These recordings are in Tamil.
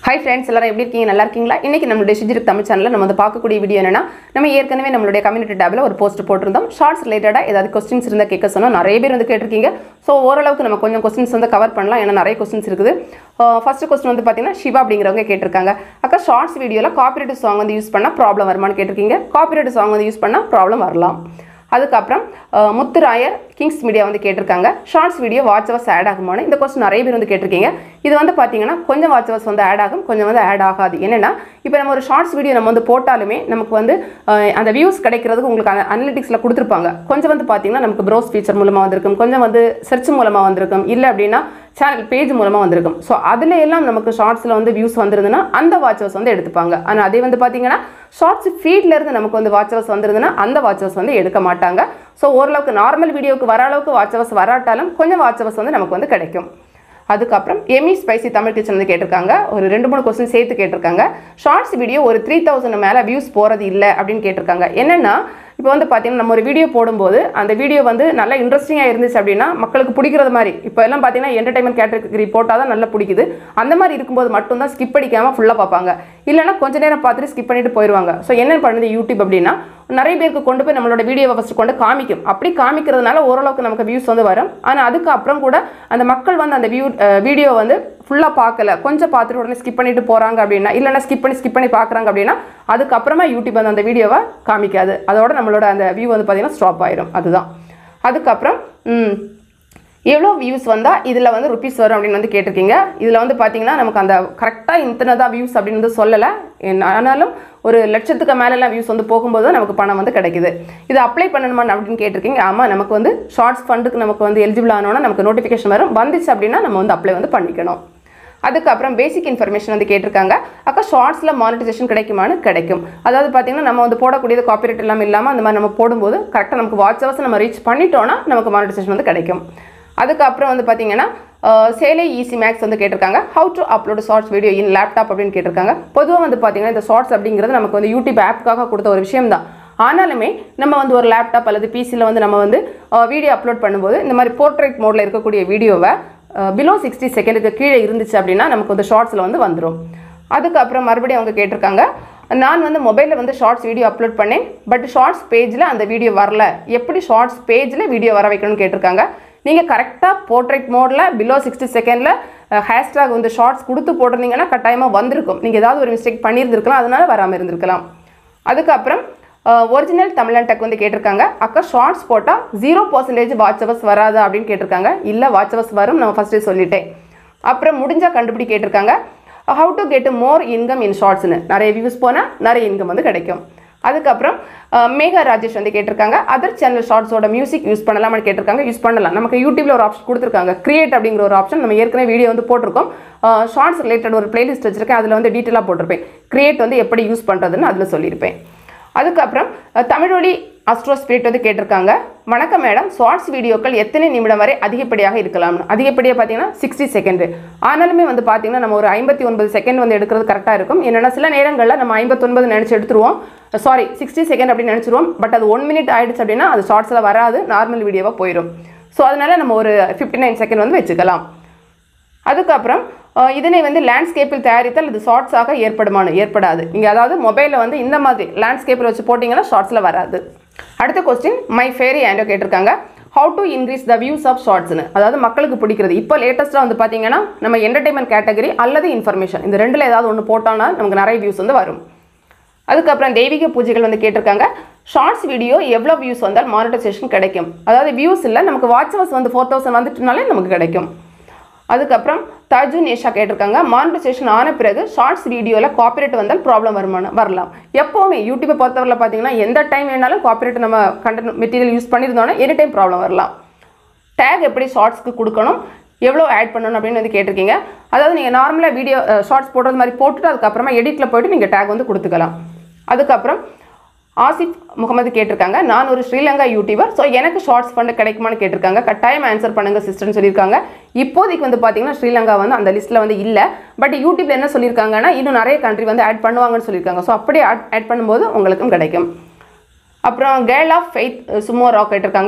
ஹாய் ஃப்ரெண்ட்ஸ் எல்லாரும் எப்படி இருக்கீங்க நல்லா இருக்கீங்களா இன்னைக்கு நம்மளுடைய ஷிஜிரிக் தமிழ் சேனலில் நம்ம வந்து பார்க்கக்கூடிய வீடியோ என்னன்னா நம்ம ஏற்கனவே நம்மளுடைய கம்யூனிட்டி டேபில் ஒரு போஸ்ட் போட்டிருந்தோம் ஷார்ட்ஸ் ரிலேட்டடாக ஏதாவது கொஸ்டின்ஸ் இருந்தால் கேட்க சொன்னோம் நிறைய பேர் வந்து கேட்டிருக்கீங்க ஸோ ஓரளவுக்கு நம்ம கொஞ்சம் கொஸ்டின்ஸ் வந்து கவர் பண்ணலாம் ஏன்னா நிறைய கொஸ்டின்ஸ் இருக்குது ஃபர்ஸ்ட் கொஸ்டின் வந்து பார்த்தீங்கன்னா சிவா அப்படிங்கிறவங்க கேட்டிருக்காங்க அக்கா ஷார்ட்ஸ் வீடியோவில் காப்பிரைட் சாங் வந்து யூஸ் பண்ணால் ப்ராப்ளம் வருமான்னு கேட்டிருக்கீங்க காப்பிரைட் சாங் வந்து யூஸ் பண்ணால் ப்ராப்ளம் வரலாம் அதுக்கப்புறம் அஹ், முத்துராயர் கிங்ஸ் மீடியா வந்து கேட்டிருக்காங்க shorts video watch hours add ஆகுமான்னு இந்த கொஸ்டின் நிறைய பேர் வந்து கேட்டிருக்கீங்க இது வந்து பார்த்தீங்கன்னா கொஞ்சம் வாட்ச் அவர்ஸ் வந்து ஆட் ஆகும் கொஞ்சம் வந்து ஆட் ஆகாது என்னென்னா இப்போ நம்ம ஒரு ஷார்ட்ஸ் வீடியோ நம்ம வந்து போட்டாலுமே நமக்கு வந்து அஹ், அந்த வியூஸ் கிடைக்கிறதுக்கு உங்களுக்கு அனலிட்டிக்ஸில் கொடுத்துருப்பாங்க கொஞ்சம் வந்து பார்த்தீங்கன்னா நமக்கு ப்ரௌஸ் ஃபீச்சர் மூலமாக வந்திருக்கும் கொஞ்சம் வந்து செர்ச் மூலமாக வந்திருக்கும் இல்லை அப்படின்னா சேனல் பேஜ் மூலமாக வந்திருக்கும் ஸோ அதில் எல்லாம் நமக்கு ஷார்ட்ஸில் வந்து வியூஸ் வந்திருந்ததுன்னா அந்த வாட்சர்ஸ் வந்து எடுத்துப்பாங்க ஆனால் அதே வந்து பார்த்தீங்கன்னா ஷார்ட்ஸ் ஃபீட்ல இருந்து நமக்கு வந்து வாட்சர்ஸ் வந்திருந்ததுன்னா அந்த வாட்சர்ஸ் வந்து எடுக்க மாட்டாங்க ஸோ ஓரளவுக்கு நார்மல் வீடியோவுக்கு வர அளவுக்கு வாட்சர்ஸ் வராட்டாலும் கொஞ்சம் வாட்சர்ஸ் வந்து நமக்கு வந்து கிடைக்கும் அதுக்கப்புறம் எமி ஸ்பைசி தமிழ் கிச்சன் வந்து கேட்டிருக்காங்க ஒரு ரெண்டு மூணு கொஸ்டின் சேர்த்து கேட்டிருக்காங்க ஷார்ட்ஸ் வீடியோ ஒரு த்ரீ தௌசண்ட் மேலே வியூஸ் போகிறது இல்லை அப்படின்னு கேட்டிருக்காங்க என்னென்னா இப்போ வந்து பார்த்தீங்கன்னா நம்ம ஒரு வீடியோ போடும்போது அந்த வீடியோ வந்து நல்லா இன்ட்ரெஸ்டிங்காக இருந்துச்சு அப்படின்னா மக்களுக்கு பிடிக்கிறது மாதிரி இப்போ எல்லாம் பார்த்தீங்கன்னா என்டர்டைன்மெண்ட் கேட்டகரி போட்டால் தான் நல்லா பிடிக்குது அந்த மாதிரி இருக்கும்போது மட்டும்தான் ஸ்கிப் அடிக்காமல் ஃபுல்லாக பார்ப்பாங்க இல்லைன்னா கொஞ்ச நேரம் பார்த்துட்டு ஸ்கிப் பண்ணிட்டு போயிடுவாங்க ஸோ என்ன பண்ணுது யூடியூப் அப்படின்னா நிறைய பேருக்கு கொண்டு போய் நம்மளோட வீடியோவை ஃபஸ்ட்டு கொண்டு காமிக்கும் அப்படி காமிக்கிறதுனால ஓரளவுக்கு நமக்கு வியூஸ் வந்து வரும் ஆனால் அதுக்கப்புறம் கூட அந்த மக்கள் வந்து அந்த வியூ வீடியோ வந்து ஃபுல்லாக பார்க்கல கொஞ்சம் பார்த்துட்டு உடனே ஸ்கிப் பண்ணிட்டு போகிறாங்க அப்படின்னா இல்லைன்னா ஸ்கிப் பண்ணி ஸ்கிப் பண்ணி பார்க்குறாங்க அப்படின்னா அதுக்கப்புறமா யூடியூப் வந்து அந்த வீடியோவை காமிக்காது அதோட நம்மளோட அந்த வியூ வந்து பார்த்தீங்கன்னா ஸ்டாப் ஆயிரும் அதுதான் அதுக்கப்புறம் ம், எவ்வளோ வியூஸ் வந்தால் இதில் வந்து ருபீஸ் வரும் அப்படின்னு வந்து கேட்டிருக்கீங்க இதில் வந்து பார்த்தீங்கன்னா நமக்கு அந்த கரெக்டாக இத்தனை தான் வியூஸ் அப்படின்னு வந்து சொல்லலை என்ன- ஆனாலும் ஒரு லட்சத்துக்கு மேலெல்லாம் வியூஸ் வந்து போகும்போது தான் நமக்கு பணம் வந்து கிடைக்குது இது அப்ளை பண்ணணுமா அப்படின்னு கேட்டிருக்கீங்க ஆமாம் நமக்கு வந்து ஷார்ட்ஸ் ஃபண்டுக்கு நமக்கு வந்து எலிஜிபிள் ஆனோன்னா நமக்கு நோட்டிஃபிகேஷன் வரும் வந்துச்சு அப்படின்னா நம்ம வந்து அப்ளை வந்து பண்ணிக்கணும் அதுக்கப்புறம் பேசிக் இன்ஃபர்மேஷன் வந்து கேட்டிருக்காங்க அக்கா ஷார்ட்ஸில் மானிட்டைசேஷன் கிடைக்குமான்னு கிடைக்கும் அதாவது பார்த்தீங்கன்னா நம்ம வந்து போடக்கூடியது காப்பிரைட் எல்லாம் இல்லாமல் அந்த மாதிரி நம்ம போடும்போது கரெக்டாக நமக்கு வாட்ச் ஹவர்ஸ் நம்ம ரீச் பண்ணிட்டோம்னா நமக்கு மானிட்டைசேஷன் வந்து கிடைக்கும் அதுக்கப்புறம் வந்து பார்த்தீங்கன்னா அஹ், சேலை ஈஸி மேக்ஸ் வந்து கேட்டிருக்காங்க how to upload shorts video in laptop அப்படின்னு கேட்டிருக்காங்க பொதுவாக வந்து பார்த்தீங்கன்னா இந்த ஷார்ட்ஸ் அப்படிங்கிறது நமக்கு வந்து யூடியூப் ஆப்புக்காக கொடுத்த ஒரு விஷயம் தான் ஆனாலுமே நம்ம வந்து ஒரு லேப்டாப் அல்லது பிசியில் வந்து நம்ம வந்து வீடியோ அப்லோட் பண்ணும்போது இந்த மாதிரி போர்ட்ரேட் மோடில் இருக்கக்கூடிய வீடியோவை பிலோ சிக்ஸ்டி செகண்டுக்கு கீழே இருந்துச்சு அப்படின்னா நமக்கு வந்து ஷார்ட்ஸில் வந்து வந்துடும் அதுக்கப்புறம் மறுபடியும் அவங்க கேட்டிருக்காங்க நான் வந்து மொபைலில் வந்து ஷார்ட்ஸ் வீடியோ அப்லோட் பண்ணேன் பட் ஷார்ட்ஸ் பேஜில் அந்த வீடியோ வரல எப்படி ஷார்ட்ஸ் பேஜில் வீடியோ வர வைக்கணும்னு கேட்டிருக்காங்க நீங்கள் கரெக்டாக போர்ட்ரேட் மோடில் பிலோ சிக்ஸ்டி செகண்டில் ஹேஷ்டாக் வந்து ஷார்ட்ஸ் கொடுத்து போட்டிருந்தீங்கன்னா கட்டாயமாக வந்திருக்கும் நீங்கள் ஏதாவது ஒரு மிஸ்டேக் பண்ணியிருந்திருக்கலாம் அதனால வராமல் இருந்திருக்கலாம் அதுக்கப்புறம் ஒரிஜினல் தமிழன் டெக் வந்து கேட்டிருக்காங்க அக்கா ஷார்ட்ஸ் போட்டால் ஜீரோ பர்சன்டேஜ் வாட்ச் ஹவர்ஸ் வராதா அப்படின்னு கேட்டிருக்காங்க இல்லை வாட்ச் ஹவர்ஸ் வரும் நான் ஃபஸ்ட்டே சொல்லிட்டேன் அப்புறம் முடிஞ்சால் கண்டுபிடி கேட்டிருக்காங்க how to get more income in ஷார்ட்ஸ்னு நிறைய வியூஸ் போனால் நிறைய இன்கம் வந்து கிடைக்கும் அதுக்கப்புறம் அஹ், மேகா ராஜேஷ் வந்து கேட்டிருக்காங்க அதர் சேனல் ஷார்ட்ஸோட மியூசிக் யூஸ் பண்ணலாமான்னு கேட்டிருக்காங்க யூஸ் பண்ணலாம் நமக்கு யூடியூப்ல ஒரு ஆப்ஷன் கொடுத்துருக்காங்க கிரியேட் அப்படிங்கிற ஒரு ஆப்ஷன் நம்ம ஏற்கனவே வீடியோ வந்து போட்டிருக்கோம் ஷார்ட்ஸ் ரிலேட்டட் ஒரு பிளேலிஸ்ட் வச்சிருக்கேன் அதில் வந்து டீட்டெயிலாக போட்டிருப்பேன் கிரியேட் வந்து எப்படி யூஸ் பண்ணுறதுன்னு அதில் சொல்லியிருப்பேன் அதுக்கப்புறம் அஹ், தமிழொலி அஸ்ட்ரோ ஸ்பிரிட் வந்து கேட்டிருக்காங்க வணக்கம் மேடம் ஷார்ட்ஸ் வீடியோக்கள் எத்தனை நிமிடம் வரை அதிகப்படியாக இருக்கலாம்னு அதிகப்படியாக பார்த்தீங்கன்னா சிக்ஸ்டி செகண்ட் ஆனாலுமே வந்து பார்த்தீங்கன்னா நம்ம ஒரு ஐம்பத்தி ஒன்பது செகண்ட் வந்து எடுக்கிறது கரெக்டாக இருக்கும் என்னென்னா சில நேரங்களில் நம்ம ஐம்பத்தொன்பது நினச்சி எடுத்துருவோம் சாரி சிக்ஸ்டி செகண்ட் அப்படின்னு நினச்சிருவோம் பட் அது ஒன் மினிட் ஆயிடுச்சு அப்படின்னா அது ஷார்ட்ஸில் வராது நார்மல் வீடியோவாக போயிடும் ஸோ அதனால நம்ம ஒரு ஃபிஃப்டி நைன் செகண்ட் வந்து வச்சுக்கலாம் அதுக்கப்புறம் அஹ், இதனை வந்து லேண்ட்ஸ்கேப்பில் தயாரித்தால் இது ஷார்ட்ஸாக ஏற்படுமானு ஏற்படாது நீங்கள் அதாவது மொபைலில் வந்து இந்த மாதிரி லேண்ட்ஸ்கேப்பில் வச்சு போட்டிங்கன்னா ஷார்ட்ஸில் வராது அடுத்த கொஸ்டின் மை ஃபேரி ஆண்டோ கேட்டிருக்காங்க how to increase the views of ஷார்ட்ஸ்னு அதாவது மக்களுக்கு பிடிக்கிறது இப்போ லேட்டஸ்ட்டாக வந்து பார்த்தீங்கன்னா நம்ம என்டர்டைன்மெண்ட் கேட்டகரி அல்லது இன்ஃபர்மேஷன் இந்த ரெண்டில் ஏதாவது ஒன்று போட்டோம்னா நமக்கு நிறைய வியூஸ் வந்து வரும் அதுக்கப்புறம் தெய்வீக பூஜைகள் வந்து கேட்டிருக்காங்க ஷார்ட்ஸ் வீடியோ எவ்வளோ வியூஸ் வந்தால் மானிட்டைசேஷன் கிடைக்கும் அதாவது வியூஸ் இல்லை நமக்கு வாட்ச் ஹவர்ஸ் வந்து ஃபோர் தௌசண்ட் வந்துட்டுனாலே நமக்கு கிடைக்கும் அதுக்கப்புறம் தஜு நேஷா கேட்டிருக்காங்க மானிட்டைசேஷன் ஆன பிறகு ஷார்ட்ஸ் வீடியோவில் காப்பிரைட் வந்தால் ப்ராப்ளம் வருமானம் வரலாம் எப்போவுமே யூடியூப்பை பொறுத்தவரையில் பார்த்தீங்கன்னா எந்த டைம் வேணாலும் காப்பிரைட் நம்ம கண்டென்ட் மெட்டீரியல் யூஸ் பண்ணியிருந்தோன்னா எனி டைம் ப்ராப்ளம் வரலாம் டேக் எப்படி ஷார்ட்ஸ்க்கு கொடுக்கணும் எவ்வளோ ஆட் பண்ணணும் அப்படின்னு வந்து கேட்டிருக்கீங்க அதாவது நீங்கள் நார்மலாக வீடியோ ஷார்ட்ஸ் போடுறது மாதிரி போட்டுட்டு அதுக்கப்புறமா எடிட்டில் போயிட்டு நீங்கள் டேக் வந்து கொடுத்துக்கலாம் அதுக்கப்புறம் ஆசிஃப் முகமது கேட்டிருக்காங்க நான் ஒரு ஸ்ரீலங்கா யூடியூபர் ஸோ எனக்கு ஷார்ட்ஸ் ஃபண்ட் கிடைக்குமான்னு கேட்டிருக்காங்க கட்டாயம் ஆன்சர் பண்ணுங்க சிஸ்டர்னு சொல்லியிருக்காங்க இப்போதைக்கு வந்து பார்த்தீங்கன்னா ஸ்ரீலங்கா வந்து அந்த லிஸ்ட்டில் வந்து இல்லை பட் யூடியூப்ல என்ன சொல்லியிருக்காங்கன்னா இன்னும் நிறைய கண்ட்ரி வந்து ஆட் பண்ணுவாங்கன்னு சொல்லியிருக்காங்க ஸோ அப்படியே ஆட் ஆட் பண்ணும்போது உங்களுக்கும் கிடைக்கும் அப்புறம் girl of faith sumo rock கேட்டிருக்காங்க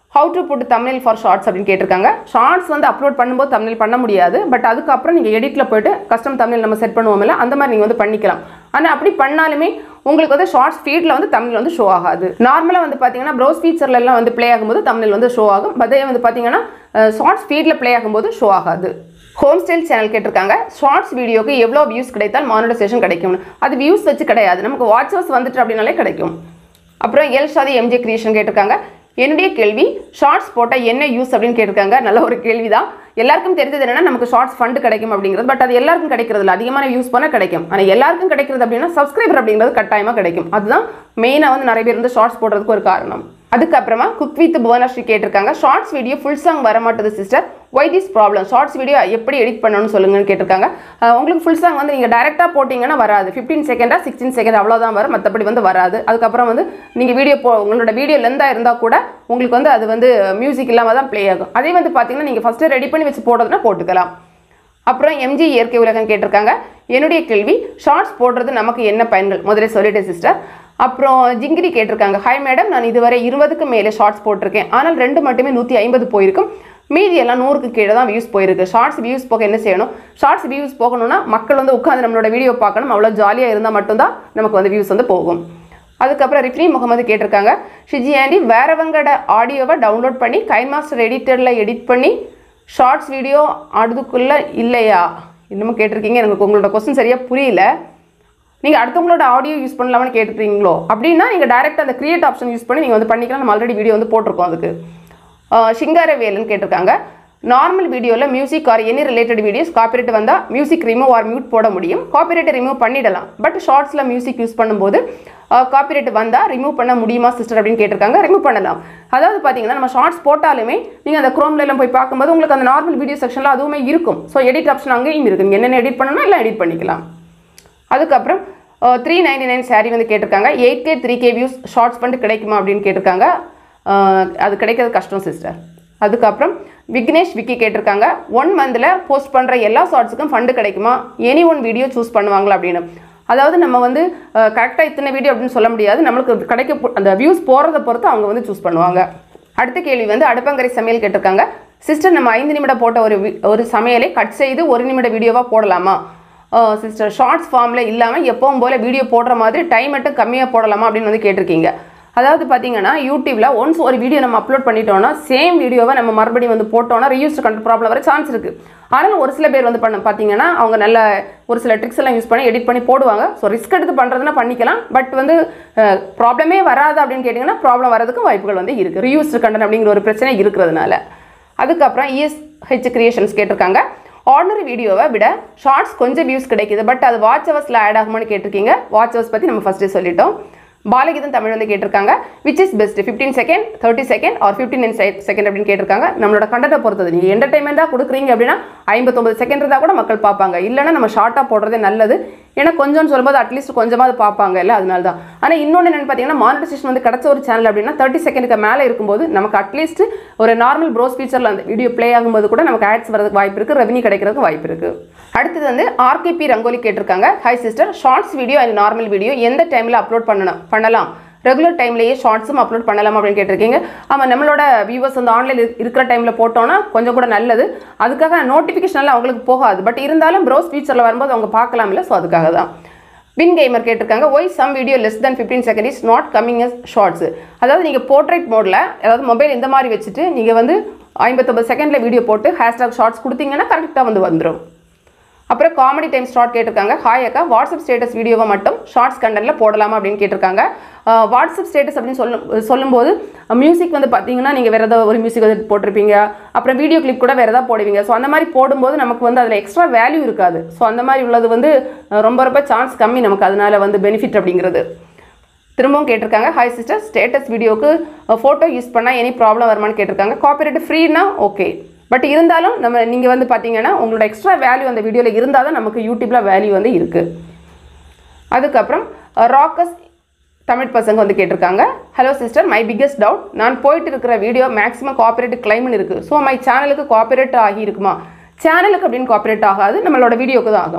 how to put Tamil for shorts அப்படின்னு கேட்டிருக்காங்க ஷார்ட்ஸ் வந்து அப்லோட் பண்ணும்போது தமிழ் பண்ண முடியாது பட் அதுக்கப்புறம் நீங்கள் எடிட்டில் போயிட்டு கஸ்டம் தமிழ் நம்ம செட் பண்ணுவோம்ல அந்த மாதிரி நீங்கள் வந்து பண்ணிக்கலாம் ஆனால் அப்படி பண்ணாலுமே உங்களுக்கு வந்து ஷார்ட்ஸ் ஃபீடில் வந்து தமிழ் வந்து ஷோ ஆகாது நார்மலாக வந்து பார்த்தீங்கன்னா ப்ரௌஸ் ஃபீச்சர்ல எல்லாம் வந்து ப்ளே ஆகும்போது தமிழ் வந்து ஷோ ஆகும் பட் அதே வந்து பார்த்தீங்கன்னா ஷார்ட்ஸ் ஃபீடில் ப்ளே ஆகும்போது ஷோ ஆகாது ஹோம் ஸ்டைல் சேனல் கேட்டிருக்காங்க ஷார்ட்ஸ் வீடியோக்கு எவ்வளோ வியூஸ் கிடைத்தால் மானிட்டைசேஷன் கிடைக்கும்னு அது வியூஸ் வச்சு கிடையாது நமக்கு வாட்சர்ஸ் வந்துட்டு அப்படின்னாலே கிடைக்கும் அப்புறம் எல் ஷாதி எம்ஜே கிரியேஷன் கேட்டிருக்காங்க என்னுடைய கேள்வி ஷார்ட்ஸ் போட்டால் என்ன யூஸ் அப்படின்னு கேட்டிருக்காங்க நல்ல ஒரு கேள்வி தான் எல்லாருக்கும் தெரிஞ்சது என்னன்னா நமக்கு ஷார்ட்ஸ் ஃபண்டு கிடைக்கும் அப்படிங்கிறது பட் அது எல்லாருக்கும் கிடைக்கிறது இல்லை அதிகமான யூஸ் பண்ணால் கிடைக்கும் ஆனால் எல்லாருக்கும் கிடைக்கிறது அப்படின்னா சப்ஸ்கிரைபர் அப்படிங்கிறது கட்டாயமாக கிடைக்கும் அதுதான் மெயினாக வந்து நிறைய பேர் வந்து ஷார்ட்ஸ் போடுறதுக்கு ஒரு காரணம் அதுக்கப்புறமா குக் வித் புவனாஸ்ரீ கேட்டிருக்காங்க ஷார்ட்ஸ் வீடியோ ஃபுல் சாங் வர மாட்டேது sister why this problem shorts video எப்படி எடிட் பண்ணணும்னு சொல்லுங்கன்னு கேட்டிருக்காங்க அஹ் உங்களுக்கு ஃபுல் சாங் வந்து நீங்கள் டேரெக்டாக போட்டிங்கன்னா வராது ஃபிஃப்டீன் செகண்டா சிக்ஸ்டீன் செகண்ட் அவ்வளோதான் வரும் மற்றபடி வந்து வராது அதுக்கப்புறம் வந்து நீங்கள் வீடியோ போ உங்களோட வீடியோ லெந்தாக இருந்தால் கூட உங்களுக்கு வந்து அது வந்து மியூசிக் இல்லாமல் தான் ப்ளே ஆகும் அதே வந்து பார்த்தீங்கன்னா நீங்கள் ஃபஸ்ட்டு ரெடி பண்ணி வச்சு போடுறதுனா போட்டுக்கலாம் அப்புறம் எம்ஜி இயற்கை உலகம் கேட்டிருக்காங்க என்னுடைய கேள்வி ஷார்ட்ஸ் போடுறது நமக்கு என்ன பயன்கள் முதல்ல சொல்லிட்டேன் சிஸ்டர் அப்புறம் ஜிங்கிரி கேட்டிருக்காங்க ஹாய் மேடம் நான் இதுவரை இருபதுக்கு மேலே ஷார்ட்ஸ் போட்டிருக்கேன் ஆனால் ரெண்டு மட்டுமே நூற்றி ஐம்பது போயிருக்கும் மீதி எல்லாம் நூறுக்கு கீழே தான் வியூஸ் போயிருக்கு ஷார்ட்ஸ் வியூஸ் போக என்ன செய்யணும் ஷார்ட்ஸ் வியூஸ் போகணும்னா மக்கள் வந்து உட்காந்து நம்மளோட வீடியோ பார்க்கணும் அவ்வளோ ஜாலியாக இருந்தால் மட்டும்தான் நமக்கு வந்து வியூஸ் வந்து போகும் அதுக்கப்புறம் ரிஃப்ரி முகமது கேட்டிருக்காங்க ஷிஜி ஆண்டி வேறவங்களோட ஆடியோவை டவுன்லோட் பண்ணி கைன் மாஸ்டர் எடிட்டரில் எடிட் பண்ணி ஷார்ட்ஸ் வீடியோ அதுக்குள்ளே இல்லையா இன்னமும் கேட்டிருக்கீங்க எனக்கு உங்களோட கொஸ்டின் சரியாக புரியல நீங்கள் அடுத்தவங்களோட ஆடியோ யூஸ் பண்ணலாம்னு கேட்டுருக்கீங்களோ அப்படின்னா நீங்கள் டைரெக்ட் அந்த கிரியேட் ஆப்ஷன் யூஸ் பண்ணி நீங்கள் வந்து பண்ணிக்கலாம் நம்ம ஆல்ரெடி வீடியோ வந்து போட்டிருக்கோம் அதுக்கு ஆஹ் சிங்கார வேலுன்னு கேட்டிருக்காங்க நார்மல் வீடியோவில் music or any related videos copyright வந்தால் மியூசிக் ரிமூவ் ஆர் மியூட் போட முடியும் காப்பிரைட்டை ரிமூவ் பண்ணிடலாம் பட் ஷார்ட்ஸில் மியூசிக் யூஸ் பண்ணும்போது காப்பிரைட் வந்தால் ரிமூவ் பண்ண முடியுமா சிஸ்டர் அப்படின்னு கேட்டிருக்காங்க ரிமூவ் பண்ணலாம் அதாவது பார்த்தீங்கன்னா நம்ம ஷார்ட்ஸ் போட்டாலுமே நீங்கள் அந்த குரோம்ல எல்லாம் போய் பார்க்கும்போது உங்களுக்கு அந்த நார்மல் வீடியோ செக்ஷனில் அதுவுமே இருக்கும் ஸோ எடிட் ஆப்ஷன் அங்கேயும் இருக்குது நீங்கள் என்னென்ன எடிட் பண்ணணும் எல்லாம் எடிட் பண்ணிக்கலாம் அதுக்கப்புறம் த்ரீ நைன்டி நைன் சாரீ வந்து கேட்டிருக்காங்க eight K three K views shorts பண்ணிட்டு கிடைக்குமா அப்படின்னு கேட்டிருக்காங்க அஹ், அது கிடைக்கிறது கஷ்டம் சிஸ்டர் அதுக்கப்புறம் விக்னேஷ் விக்கி கேட்டிருக்காங்க ஒன் மந்தில் போஸ்ட் பண்ணுற எல்லா ஷார்ட்ஸுக்கும் ஃபண்டு கிடைக்குமா எனி ஒன் வீடியோ சூஸ் பண்ணுவாங்களா அப்படின்னு அதாவது நம்ம வந்து கரெக்டாக இத்தனை வீடியோ அப்படின்னு சொல்ல முடியாது நம்மளுக்கு கிடைக்க போ- அந்த வியூஸ் போகிறத பொறுத்து அவங்க வந்து சூஸ் பண்ணுவாங்க அடுத்த கேள்வி வந்து அடுப்பங்கரை சமையல் கேட்டிருக்காங்க சிஸ்டர் நம்ம ஐந்து நிமிடம் போட்ட ஒரு வி- ஒரு சமையலை கட் செய்து ஒரு நிமிட வீடியோவாக போடலாமா சிஸ்டர் ஷார்ட்ஸ் ஃபார்மில் இல்லாமல் எப்பவும் போல் வீடியோ போடுற மாதிரி டைம் மட்டும் கம்மியாக போடலாமா அப்படின்னு வந்து கேட்டிருக்கீங்க அதாவது பார்த்தீங்கன்னா யூடியூப்ல ஒன்ஸ் ஒரு வீடியோ நம்ம அப்லோட் பண்ணிட்டோம்னா சேம் வீடியோவை நம்ம மறுபடியும் வந்து போட்டோம்னா ரீயூஸ் கண்ட்ரோல் ப்ராப்ளம் வர சான்ஸ் இருக்குது ஆனாலும் ஒரு சில பேர் வந்து பண்ண பார்த்தீங்கன்னா அவங்க நல்ல ஒரு சில ட்ரிக்ஸ் எல்லாம் யூஸ் பண்ணி எடிட் பண்ணி போடுவாங்க ஸோ ரிஸ்க் எடுத்து பண்ணுறதுனா பண்ணிக்கலாம் பட் வந்து ப்ராப்ளமே வராது அப்படின்னு கேட்டிங்கன்னா ப்ராப்ளம் வரதுக்கும் வாய்ப்புகள் வந்து இருக்குது ரீயூஸ் கண்டென்ட் அப்படிங்கிற ஒரு பிரச்சனை இருக்கிறதுனால அதுக்கப்புறம் இஎஸ்ஹெச் கிரியேஷன்ஸ் கேட்டிருக்காங்க ஆர்டினரி வீடியோவை விட ஷார்ட்ஸ் கொஞ்சம் வியூஸ் கிடைக்குது பட் அது வாட்ச் ஹவர்ஸில் ஆட் ஆகுமான்னு கேட்டிருக்கீங்க வாட்ச் ஹவர்ஸ் பற்றி நம்ம ஃபஸ்ட்டே சொல்லிட்டோம் பாலகீதம் தமிழ் வந்து கேட்டிருக்காங்க which is best fifteen second thirty second or fifteen second அப்படின்னு கேட்டிருக்காங்க நம்மளோட கண்டத்தை பொறுத்தது நீங்கள் என்டர்டைன்மெண்ட்டாக கொடுக்குறீங்க அப்படின்னா ஐம்பத்தொம்பது செகண்ட் இருந்தால் கூட மக்கள் பார்ப்பாங்க இல்லைன்னா நம்ம ஷார்ட்டாக போடுறதே நல்லது ஏன்னா கொஞ்சம்னு சொல்லும்போது அட்லீஸ்ட் கொஞ்சமாவது பார்ப்பாங்க இல்லை அதனால தான் ஆனால் இன்னொன்று என்னென்னு பார்த்தீங்கன்னா மானிட்டைசேஷன் வந்து கிடச்ச ஒரு சேனல் அப்படின்னா தேர்ட்டி செகண்டுக்கு மேலே இருக்கும்போது நமக்கு அட்லீஸ்ட் ஒரு நார்மல் ப்ரோஸ் ஃபீச்சரில் அந்த வீடியோ ப்ளே ஆகும்போது கூட நமக்கு ஆட்ஸ் வரதுக்கு வாய்ப்பு இருக்குது ரெவன்யூ கிடைக்கிறதுக்கு வாய்ப்பு இருக்குது அடுத்தது வந்து ஆர்கேபி ரங்கோலி கேட்டிருக்காங்க hi sister shorts video and normal video எந்த டைமில் அப்லோட் பண்ணணும் பண்ணலாம் ரெகுலர் டைம்லேயே ஷார்ட்ஸும் அப்லோட் பண்ணலாம் அப்படின்னு கேட்டிருக்கீங்க ஆமாம் நம்மளோட வியூவர்ஸ் வந்து ஆன்லைன் இருக்கிற டைமில் போட்டோன்னா கொஞ்சம் கூட நல்லது அதுக்காக நோட்டிஃபிகேஷன் அவங்களுக்கு போகாது பட் இருந்தாலும் ப்ரௌஸ் ஃபீச்சரில் வரும்போது அவங்க பார்க்கலாம்ல ஸோ அதுக்காக தான் வின் கேமர் கேட்டிருக்காங்க why some video less than 15 second is not coming as shorts அதாவது நீங்கள் போர்ட்ரேட் மோடில் அதாவது மொபைல் இந்த மாதிரி வச்சுட்டு நீங்கள் வந்து ஐம்பத்தொம்பது செகண்டில் வீடியோ போட்டு ஹேஷ்டாக் ஷார்ட்ஸ் கொடுத்தீங்கன்னா கரெக்டாக வந்து வந்துடும் அப்புறம் காமெடி டைம் ஸ்டார்ட் கேட்டிருக்காங்க ஹாய் அக்கா வாட்ஸ்அப் ஸ்டேட்டஸ் வீடியோவை மட்டும் ஷார்ட்ஸ் கண்டென்ட்ல போடலாமா அப்படின்னு கேட்டிருக்காங்க அஹ் வாட்ஸ்அப் ஸ்டேட்டஸ் அப்படின்னு சொல்லும் சொல்லும்போது மியூசிக் வந்து பார்த்தீங்கன்னா நீங்கள் வேறு ஏதாவது ஒரு மியூசிக் வந்து போட்டிருப்பீங்க அப்புறம் வீடியோ கிளிப் கூட வேறு ஏதாவது போடுவீங்க ஸோ அந்த மாதிரி போடும்போது நமக்கு வந்து அதில் எக்ஸ்ட்ரா வேல்யூ இருக்காது ஸோ அந்த மாதிரி உள்ளது வந்து அஹ் ரொம்ப ரொம்ப சான்ஸ் கம்மி நமக்கு அதனால வந்து பெனிஃபிட் அப்படிங்கிறது திரும்பவும் கேட்டிருக்காங்க ஹாய் சிஸ்டர் ஸ்டேட்டஸ் வீடியோக்கு ஃபோட்டோ யூஸ் பண்ணால் எனி ப்ராப்ளம் வருமான்னு கேட்டிருக்காங்க காப்பிரைட் ஃப்ரீனா ஓகே பட் இருந்தாலும் நம்ம நீங்கள் வந்து பார்த்தீங்கன்னா உங்களோட எக்ஸ்ட்ரா வேல்யூ அந்த வீடியோவில் இருந்தால் தான் நமக்கு யூடியூப்பில் வேல்யூ வந்து இருக்குது அதுக்கப்புறம் ராக்கஸ் தமிழ் பசங்க வந்து கேட்டிருக்காங்க hello sister my biggest doubt நான் போயிட்டு இருக்கிற வீடியோ மேக்ஸிமம் காப்பரேட் கிளைம்னு இருக்குது ஸோ மை சேனலுக்கு காப்பரேட் ஆகி இருக்குமா சேனலுக்கு அப்படின்னு காப்பரேட் ஆகாது நம்மளோட வீடியோக்கு தான் ஆகும்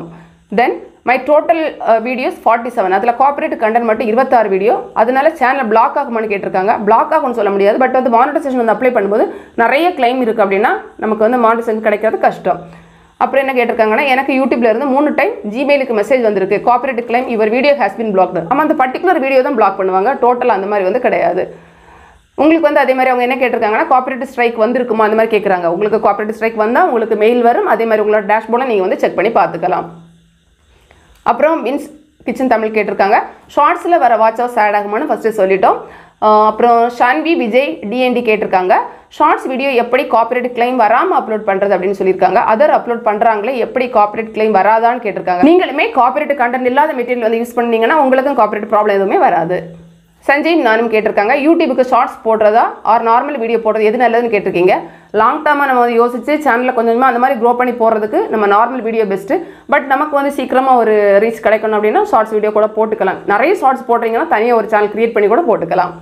then my total videos forty seven அதில் காப்பரேட் கண்டென்ட் மட்டும் இருபத்தாறு வீடியோ அதனால சேனல் பிளாக் ஆகுமான்னு கேட்டிருக்காங்க பிளாக் ஆகும்னு சொல்ல முடியாது பட் வந்து மானிட்டைசேஷன் வந்து அப்ளை பண்ணும்போது நிறைய கிளைம் இருக்குது அப்படின்னா நமக்கு வந்து மானிட்டைசேஷன் கிடைக்கிறது கஷ்டம் அப்புறம் என்ன கேட்டிருக்காங்கன்னா எனக்கு யூடியூப்ல இருந்து மூணு டைம் ஜிமெயிலுக்கு மெசேஜ் வந்திருக்கு copyright claim your video has been blocked ஆமாம் அந்த பர்டிகுலர் வீடியோ தான் பிளாக் பண்ணுவாங்க டோட்டல் அந்த மாதிரி வந்து கிடையாது உங்களுக்கு வந்து அதே மாதிரி அவங்க என்ன கேட்டிருக்காங்கன்னா காப்பரேட் ஸ்ட்ரைக் வந்திருக்குமா அந்த மாதிரி கேட்குறாங்க உங்களுக்கு காப்பரேட் ஸ்ட்ரைக் வந்தால் உங்களுக்கு மெயில் வரும் அதே மாதிரி உங்களோட டேஷ்போர்டில் நீங்கள் வந்து செக் பண்ணி பார்த்துக்கலாம் அப்புறம் வின்ஸ் கிச்சன் தமிழ் கேட்டிருக்காங்க ஷார்ட்ஸில் வர வாட்ச் ஹவர்ஸ் ஆட் ஆகுமான்னு ஃபஸ்ட்டு சொல்லிட்டோம் ஆஹ் அப்புறம் ஷான்வி விஜய் டிஎன்டி கேட்டிருக்காங்க ஷார்ட்ஸ் வீடியோ எப்படி காப்பரேட் கிளைம் வராமல் அப்லோட் பண்ணுறது அப்படின்னு சொல்லியிருக்காங்க அதர் அப்லோட் பண்ணுறாங்களே எப்படி காப்பரேட் கிளைம் வராதான்னு கேட்டிருக்காங்க நீங்களுமே காப்பரேட் கண்டென்ட் இல்லாத மெட்டீரியல் வந்து யூஸ் பண்ணீங்கன்னா உங்களுக்கும் காப்பரேட் ப்ராப்ளம் எதுவுமே வராது சஞ்சய் நானும் கேட்டிருக்காங்க யூடியூபுக்கு ஷார்ட்ஸ் போடுறதா ஆர் நார்மல் வீடியோ போடுறது எது நல்லதுன்னு கேட்டிருக்கீங்க லாங் டேர்மாக நம்ம வந்து யோசிச்சு சேனலில் கொஞ்சம் கொஞ்சமாக அந்த மாதிரி க்ரோ பண்ணி போடுறதுக்கு நம்ம நார்மல் வீடியோ பெஸ்ட்டு பட் நமக்கு வந்து சீக்கிரமாக ஒரு ரீச் கிடைக்கணும் அப்படின்னா ஷார்ட்ஸ் வீடியோ கூட போட்டுக்கலாம் நிறைய ஷார்ட்ஸ் போடுறீங்கன்னா தனியாக ஒரு சேனல் கிரியேட் பண்ணி கூட போட்டுக்கலாம்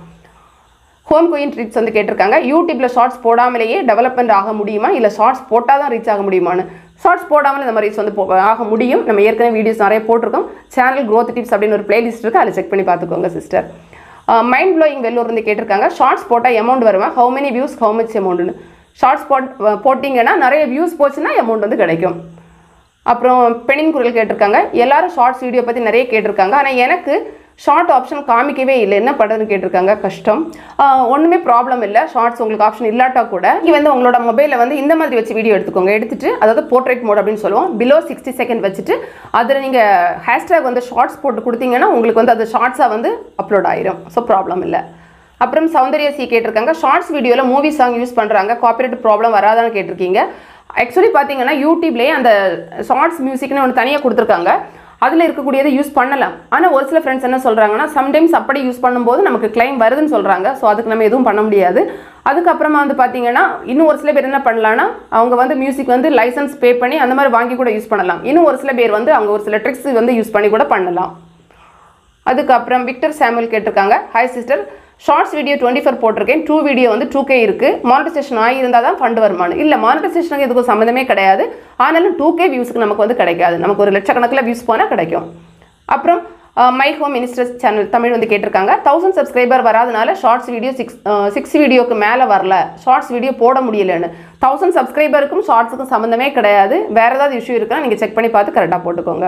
ஹோம் குயின் ட்ரிக்ஸ் வந்து கேட்டிருக்காங்க யூடியூப்ல ஷார்ட்ஸ் போடாமலேயே டெவலப்மெண்ட் ஆக முடியுமா இல்லை ஷார்ட்ஸ் போட்டால் தான் ரீச் ஆக முடியுமான்னு ஷார்ட்ஸ் போடாமல் இந்த மாதிரி ரீச் வந்து போ- ஆக முடியும் நம்ம ஏற்கனவே வீடியோஸ் நிறைய போட்டிருக்கோம் சேனல் growth டிப்ஸ் அப்படின்னு ஒரு பிளேலிஸ்ட் இருக்குது அதை செக் பண்ணி பார்த்துக்கோங்க சிஸ்டர் மைண்ட் ப்ளோயிங் வெள்ளூர் இருந்து கேட்டிருக்காங்க ஷார்ட்ஸ் போட்டால் அமௌண்ட் வருமா how many views how much அமௌண்ட்னு ஷார்ட்ஸ் போட் போட்டிங்கன்னா நிறைய வியூஸ் போச்சுன்னா அமௌண்ட் வந்து கிடைக்கும் அப்புறம் பெண்ணின் குரல் கேட்டிருக்காங்க எல்லாரும் ஷார்ட்ஸ் வீடியோ பற்றி நிறைய கேட்டிருக்காங்க ஆனால் எனக்கு ஷார்ட் ஆப்ஷன் காமிக்கவே இல்லை என்ன பண்ணுறதுன்னு கேட்டிருக்காங்க கஷ்டம் ஆஹ் ஒண்ணுமே ப்ராப்ளம் இல்லை ஷார்ட்ஸ் உங்களுக்கு ஆப்ஷன் இல்லாட்டா கூட நீ வந்து உங்களோட மொபைலில் வந்து இந்த மாதிரி வச்சு வீடியோ எடுத்துக்கோங்க எடுத்துட்டு அதாவது போர்ட்ரேட் மோட் அப்படின்னு சொல்லுவோம் பிலோ சிக்ஸ்டி செகண்ட் வச்சுட்டு அதில் நீங்கள் ஹேஷ்டேக் வந்து ஷார்ட்ஸ் போட்டு கொடுத்தீங்கன்னா உங்களுக்கு வந்து அது ஷார்ட்ஸாக வந்து அப்லோட் ஆயிரும் ஸோ ப்ராப்ளம் இல்லை அப்புறம் சௌந்தர்யா சி கேட்டிருக்காங்க ஷார்ட்ஸ் வீடியோவில் மூவி சாங் யூஸ் பண்ணுறாங்க காப்பிரைட் ப்ராப்ளம் வராதான்னு கேட்டிருக்கீங்க ஆக்சுவலி பார்த்தீங்கன்னா யூடியூப்லேயே அந்த ஷார்ட்ஸ் மியூசிக்னு ஒன்று தனியாக கொடுத்துருக்காங்க அதில் இருக்கக்கூடியதை யூஸ் பண்ணலாம் ஆனால் ஒரு சில ஃப்ரெண்ட்ஸ் என்ன சொல்கிறாங்கன்னா சம்டைம்ஸ் அப்படி யூஸ் பண்ணும்போது நமக்கு claim வருதுன்னு சொல்கிறாங்க ஸோ அதுக்கு நம்ம எதுவும் பண்ண முடியாது அதுக்கப்புறமா வந்து பார்த்தீங்கன்னா இன்னும் ஒரு சில பேர் என்ன பண்ணலாம்னா அவங்க வந்து மியூசிக் வந்து லைசன்ஸ் பே பண்ணி அந்த மாதிரி வாங்கி கூட யூஸ் பண்ணலாம் இன்னும் ஒரு சில பேர் வந்து அவங்க ஒரு சில ட்ரிக்ஸ் வந்து யூஸ் பண்ணி கூட பண்ணலாம் அதுக்கப்புறம் விக்டர் சாமுவல் கேட்டிருக்காங்க hi sister shorts video twenty four போட்டிருக்கேன் டூ வீடியோ வந்து டூ கே இருக்குது மானிட்டைசேஷன் ஆகியிருந்தால் தான் ஃபண்ட் வருமானம் இல்லை மானிட்டைசேஷனுக்கு இதுக்கும் சம்மந்தமே கிடையாது ஆனாலும் டூ கே வியூஸுக்கு நமக்கு வந்து கிடைக்காது நமக்கு ஒரு லட்சக்கணக்கில் வியூஸ் போனால் கிடைக்கும் அப்புறம் my home ministers channel Tamil வந்து கேட்டிருக்காங்க தௌசண்ட் சப்ஸ்கிரைபர் வராதனால ஷார்ட்ஸ் வீடியோ சிக்ஸ் சிக்ஸ் வீடியோக்கு மேலே வரல ஷார்ட்ஸ் வீடியோ போட முடியலன்னு தௌசண்ட் சப்ஸ்கிரைபருக்கும் ஷார்ட்ஸுக்கும் சம்மந்தமே கிடையாது வேறு ஏதாவது இஷ்யூ இருக்குன்னா நீங்கள் செக் பண்ணி பார்த்து கரெக்டாக போட்டுக்கோங்க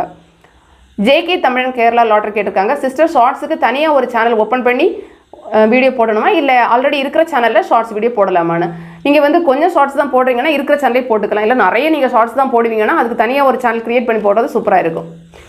ஜேகே தமிழன் கேரளா லாட்டர் கேட்டிருக்காங்க சிஸ்டர் ஷார்ட்ஸுக்கு தனியாக ஒரு சேனல் ஓப்பன் பண்ணி வீடியோ போடணுமா இல்லை ஆல்ரெடி இருக்கிற சேனலில் ஷார்ட்ஸ் வீடியோ போடலாமான்னு நீங்கள் வந்து கொஞ்சம் ஷார்ட்ஸ் தான் போடுறீங்கன்னா இருக்கிற சேனலே போட்டுக்கலாம் இல்லை நிறைய நீங்கள் ஷார்ட்ஸ் தான் போடுவீங்கன்னா அதுக்கு தனியாக ஒரு சேனல் கிரியேட் பண்ணி போடுறது சூப்பராக இருக்கும்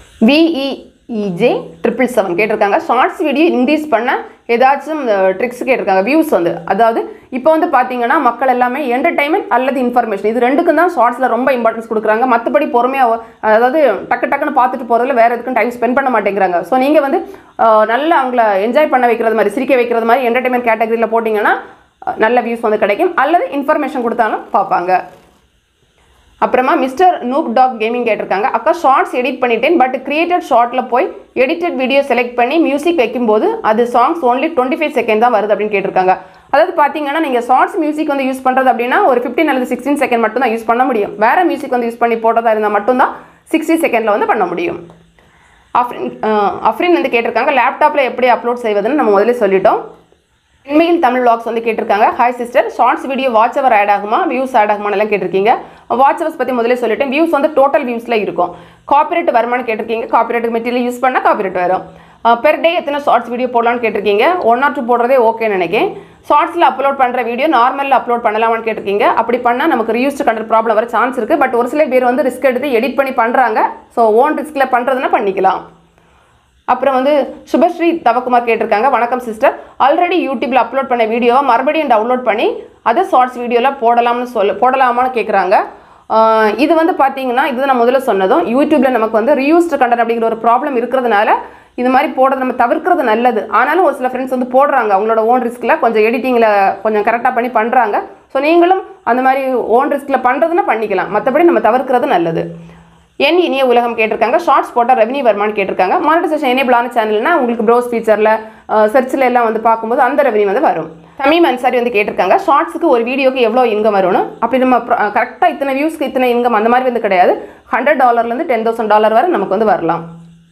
விஇஇஜே ட்ரிபிள் செவன் கேட்டிருக்காங்க ஷார்ட்ஸ் வீடியோ இன்க்ரீஸ் பண்ண ஏதாச்சும் ட்ரிக்ஸ் கேட்டிருக்காங்க வியூஸ் வந்து அதாவது இப்போ வந்து பார்த்தீங்கன்னா மக்கள் எல்லாமே என்டர்டைன்மெண்ட் அல்லது இன்ஃபர்மேஷன் இது ரெண்டுக்கும் தான் ஷார்ட்ஸில் ரொம்ப இம்பார்ட்டன்ஸ் கொடுக்குறாங்க மற்றபடி பொறுமையாக அதாவது டக்கு டக்குன்னு பார்த்துட்டு போகிறதுல வேறு எதுக்கும் டைம் ஸ்பெண்ட் பண்ண மாட்டேங்கிறாங்க ஸோ நீங்கள் வந்து அஹ், நல்லா அவங்கள என்ஜாய் பண்ண வைக்கிறது மாதிரி சிரிக்க வைக்கிறது மாதிரி என்டர்டைன்மெண்ட் கேட்டகரியில் போட்டிங்கன்னா அஹ், நல்ல வியூஸ் வந்து கிடைக்கும் அல்லது இன்ஃபர்மேஷன் கொடுத்தாலும் பார்ப்பாங்க அப்புறமா மிஸ்டர் நூப் டாக் கேமிங் கேட்டிருக்காங்க அக்கா ஷார்ட்ஸ் எடிட் பண்ணிட்டேன் பட் கிரியேட்டட் ஷார்ட்டில் போய் எடிட்டட் வீடியோ செலக்ட் பண்ணி மியூசிக் வைக்கும்போது அது songs only twenty five second தான் வருது அப்படின்னு கேட்டிருக்காங்க அதாவது பார்த்தீங்கன்னா நீங்கள் ஷார்ட்ஸ் மியூசிக் வந்து யூஸ் பண்ணுறது அப்படின்னா ஒரு ஃபிஃப்டின் அல்லது சிக்ஸ்டீன் செகண்ட் மட்டும் தான் யூஸ் பண்ண முடியும் வேறு மியூசிக் வந்து யூஸ் பண்ணி போட்டதா இருந்தால் மட்டும்தான் சிக்ஸ்டி செகண்டில் வந்து பண்ண முடியும் அஃப்ரின் அஹ், அஃப்ரின் வந்து கேட்டிருக்காங்க லேப்டாப்பில் எப்படி அப்லோட் செய்வதுன்னு நம்ம முதல்ல சொல்லிட்டோம் உண்மையில் தமிழ் vlogs வந்து கேட்டிருக்காங்க hi sister shorts video watch hour add ஆகுமா வியூஸ் ஆட் ஆகுமா எல்லாம் கேட்டிருக்கீங்க வாட்ச் அவர்ஸ் பற்றி முதல்ல சொல்லிட்டேன் வியூஸ் வந்து டோட்டல் வியூஸில் இருக்கும் காப்பிரைட் வருமானு கேட்டிருக்கீங்க காப்பிரைட் மெட்டீரியல் யூஸ் பண்ணால் காப்பிரைட் வரும் பெர் டே எத்தனை ஷார்ட்ஸ் வீடியோ போடலாம்னு கேட்டிருக்கீங்க ஒன் ஆர் டூ போடுறதே ஓகேன்னு நினைக்கிறேன் ஷார்ட்ஸில் அப்லோட் பண்ணுற வீடியோ நார்மலில் அப்லோட் பண்ணலாமான்னு கேட்டிருக்கீங்க அப்படி பண்ணால் நமக்கு ரியூஸ்டு கண்டர் ப்ராப்ளம் வர சான்ஸ் இருக்குது பட் ஒரு சில பேர் வந்து ரிஸ்க் எடுத்து எடிட் பண்ணி பண்ணுறாங்க ஸோ ஓன் ரிஸ்கில் பண்ணுறதுனா பண்ணிக்கலாம் அப்புறம் வந்து சுபஸ்ரீ தவக்குமார் கேட்டிருக்காங்க வணக்கம் சிஸ்டர் ஆல்ரெடி யூடியூப்ல அப்லோட் பண்ண வீடியோவை மறுபடியும் டவுன்லோட் பண்ணி அதை ஷார்ட்ஸ் வீடியோவில் போடலாம்னு சொல்ல போடலாமான்னு கேட்குறாங்க இது வந்து பார்த்தீங்கன்னா இது நான் முதல்ல சொன்னதும் யூடியூப்ல நமக்கு வந்து ரியூஸ்டு கண்டென்ட் அப்படிங்கிற ஒரு ப்ராப்ளம் இருக்கிறதுனால இது மாதிரி போடுறது நம்ம தவிர்க்கிறது நல்லது ஆனாலும் ஒரு சில ஃப்ரெண்ட்ஸ் வந்து போடுறாங்க அவங்களோட ஓன் ரிஸ்கில் கொஞ்சம் எடிட்டிங்கில் கொஞ்சம் கரெக்டாக பண்ணி பண்ணுறாங்க ஸோ நீங்களும் அந்த மாதிரி ஓன் ரிஸ்கில் பண்ணுறதுன்னா பண்ணிக்கலாம் மற்றபடி நம்ம தவிர்க்கிறது நல்லது என் இனிய உலகம் கேட்டிருக்காங்க ஷார்ட்ஸ் போட்டால் ரெவன்யூ வருமானு கேட்டிருக்காங்க மானிட்டைசேஷன் எனேபிள் ஆன சேனல்னா உங்களுக்கு ப்ரௌஸ் ஃபீச்சரில் சர்ச்சில் எல்லாம் வந்து பார்க்கும்போது அந்த ரெவன்யூ வந்து வரும் தமிம் அன்சாரி வந்து கேட்டிருக்காங்க ஷார்ட்ஸுக்கு ஒரு வீடியோக்கு எவ்வளோ இன்கம் வரும்னு அப்படி நம்ம கரெக்டாக இத்தனை வியூஸ்க்கு இத்தனை இன்கம் அந்த மாதிரி வந்து கிடையாது ஹண்ட்ரட் டாலர்லேருந்து டென் தௌசண்ட் டாலர் வரை நமக்கு வந்து வரலாம்